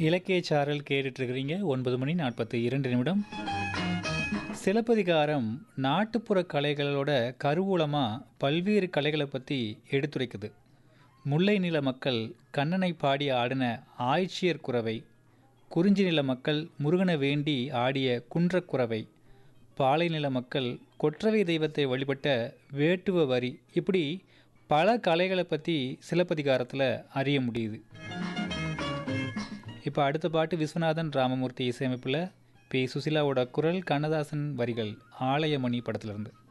இலக்கிய சாரல் கேட்டுட்ருக்கிறீங்க ஒன்பது மணி நாற்பத்தி இரண்டு நிமிடம் சிலப்பதிகாரம் நாட்டுப்புற கலைகளோட கருவூலமாக பல்வேறு கலைகளை பற்றி எடுத்துரைக்குது முல்லை நில மக்கள் கண்ணனை பாடி ஆடின ஆய்ச்சியர் குறவை குறிஞ்சி நில மக்கள் முருகனை வேண்டி ஆடிய குன்றக்குறவை பாலை நில மக்கள் கொற்றவை தெய்வத்தை வழிபட்ட வேட்டுவ வரி இப்படி பல கலைகளை பற்றி சிலப்பதிகாரத்தில் அறிய முடியுது இப்போ அடுத்த பாட்டு விஸ்வநாதன் ராமமூர்த்தி இசையமைப்பில் பி சுசிலாவோட குரல் கண்ணதாசன் வரிகள் ஆலயமணி படத்திலிருந்து